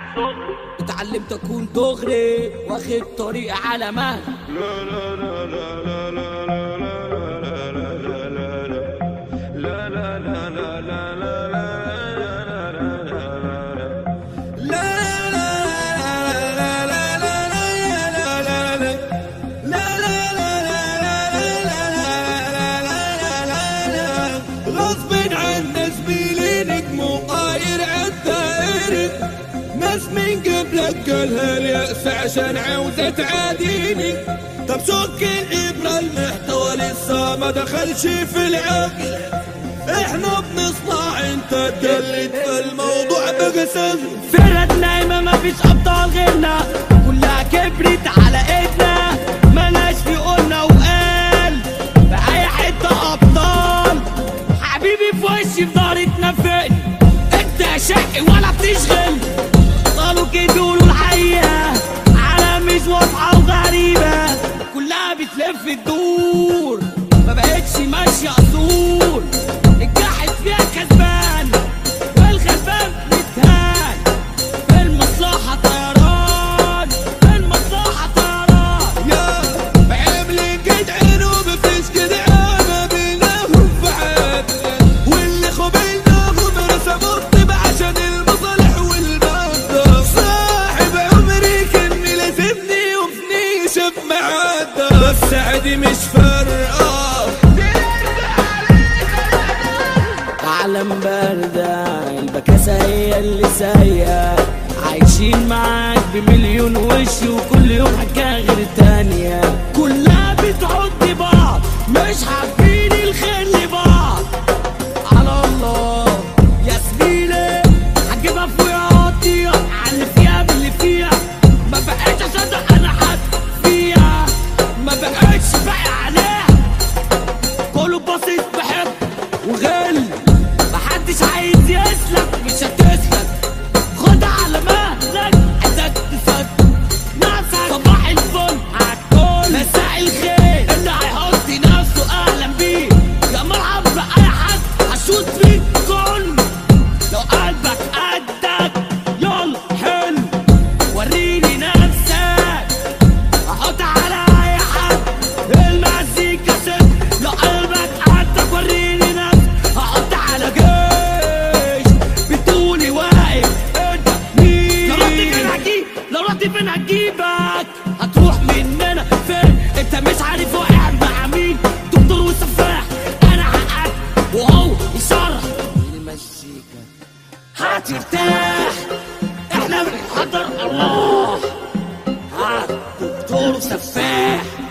اتعلمت اكون دغري واخد طريق على مهل غصب عنا زميلينك مو طاير عالدائري ناس من قبلك قالها اليأس عشان عاوزة تعاديني طب سك الإبرة المحتوى لسه ما دخلش في العقل احنا بنصنع انت تقلد فالموضوع بقسم فرقة نايمة مفيش أبطال غيرنا كلها كبرت على إيدنا ملاش في قلنا وقال في أي حتة أبطال حبيبي في وشي في ضهري تنفقني أنت شقي ولا بتشغل قالوا كده بيقولوا الحقيقة على مش واضحة وغريبة كلها بتلف الدور ما بقتش ماشية أصول الجاحد فيها كسبان والغلبان متهان المصلحة طيران المصلحة طيران يا عاملين جدعان ومفيش جدعان بيناهم في حياتنا واللي خبيناهم رسموا الطب عشان المصالح والمادة صاحب عمري كان لازمني وفني شب معادة بس عادي مش فارقة عالم باردة البكاسة هي اللي سايقة عايشين معاك بمليون وش وكل يوم حكاية غير التانية كلها بتعد بعض مش حابين الخير لبعض على الله يا زميلي هجيبها في وياطي على اللي فيها باللي فيها ما بقتش اصدق انا حد فيها ما بقتش باقي عليها كله باصص بحب وغل محدش عايز يسلك مش هتسلك خد على مهلك عايزك تسد نفسك صباح الفل عالكل مساء الخير اللي هيحط نفسه اهلا بيه يا مرحب باي حد هشوط فيك كل لو قلبك قدك يلا حلو وريني نفسك احط على اي حد المزيكا ست لو قلبك قدك وريني نفسك احط على جيش بتقولي واقف انت مين لو رحت فين هجيب لو رحت فين هجيبك هتروح مننا فين انت مش عارف واقع مع مين دكتور وسفاح انا حقك وهو يشرح المزيكا هترتاح احنا بنحضر ارواح ها دكتور سفاح